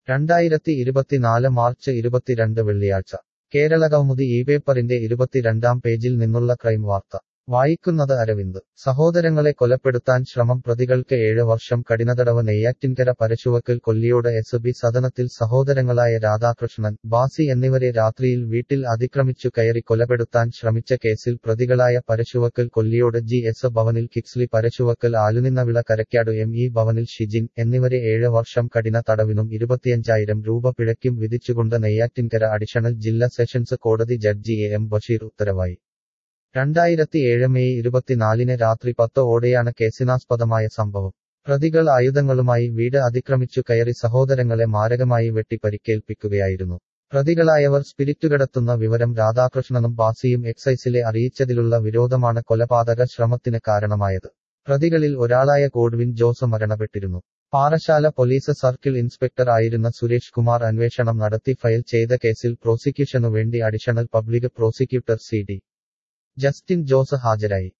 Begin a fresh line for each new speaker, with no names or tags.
രണ്ടായിരത്തി ഇരുപത്തിനാല് മാർച്ച് ഇരുപത്തിരണ്ട് വെള്ളിയാഴ്ച കേരള കൗമുദി ഈ പേപ്പറിന്റെ ഇരുപത്തിരണ്ടാം പേജിൽ നിന്നുള്ള ക്രൈം വാർത്ത വായിക്കുന്നത് അരവിന്ദ് സഹോദരങ്ങളെ കൊലപ്പെടുത്താൻ ശ്രമം പ്രതികൾക്ക് ഏഴ് വർഷം കഠിനതടവ് നെയ്യാറ്റിൻകര പരശുവക്കൽ കൊല്ലിയോട് എസ് ബി സദനത്തിൽ സഹോദരങ്ങളായ രാധാകൃഷ്ണൻ ബാസി എന്നിവരെ രാത്രിയിൽ വീട്ടിൽ അതിക്രമിച്ചു കയറി കൊലപ്പെടുത്താൻ ശ്രമിച്ച കേസിൽ പ്രതികളായ പരശുവക്കൽ കൊല്ലിയോട് ജി എസ് ഭവനിൽ കിക്സ്ലി പരശുവക്കൽ ആലുനിന്നവിള കരക്കാട് എം ഇ ഭവനിൽ ഷിജിൻ എന്നിവരെ ഏഴ് വർഷം കഠിന തടവിനും ഇരുപത്തിയഞ്ചായിരം രൂപ പിഴയ്ക്കും വിധിച്ചുകൊണ്ട് നെയ്യാറ്റിൻകര അഡീഷണൽ ജില്ലാ സെഷൻസ് കോടതി ജഡ്ജി എ എം ബഷീർ ഉത്തരവായി രണ്ടായിരത്തി ഏഴ് മെയ് ഇരുപത്തിനാലിന് രാത്രി പത്ത് ഓടെയാണ് കേസിനാസ്പദമായ സംഭവം പ്രതികൾ ആയുധങ്ങളുമായി വീട് അതിക്രമിച്ചു കയറി സഹോദരങ്ങളെ മാരകമായി വെട്ടി പരിക്കേൽപ്പിക്കുകയായിരുന്നു പ്രതികളായവർ സ്പിരിറ്റുകടത്തുന്ന വിവരം രാധാകൃഷ്ണനും ബാസിയും എക്സൈസിലെ അറിയിച്ചതിലുള്ള വിരോധമാണ് കൊലപാതക ശ്രമത്തിന് കാരണമായത് പ്രതികളിൽ ഒരാളായ കോഡ്വിൻ ജോസ് മരണപ്പെട്ടിരുന്നു പാറശാല പോലീസ് സർക്കിൾ ഇൻസ്പെക്ടർ ആയിരുന്ന സുരേഷ് കുമാർ അന്വേഷണം നടത്തി ഫയൽ ചെയ്ത കേസിൽ പ്രോസിക്യൂഷനു വേണ്ടി additional public prosecutor C D Justin Jose ഹാജരായി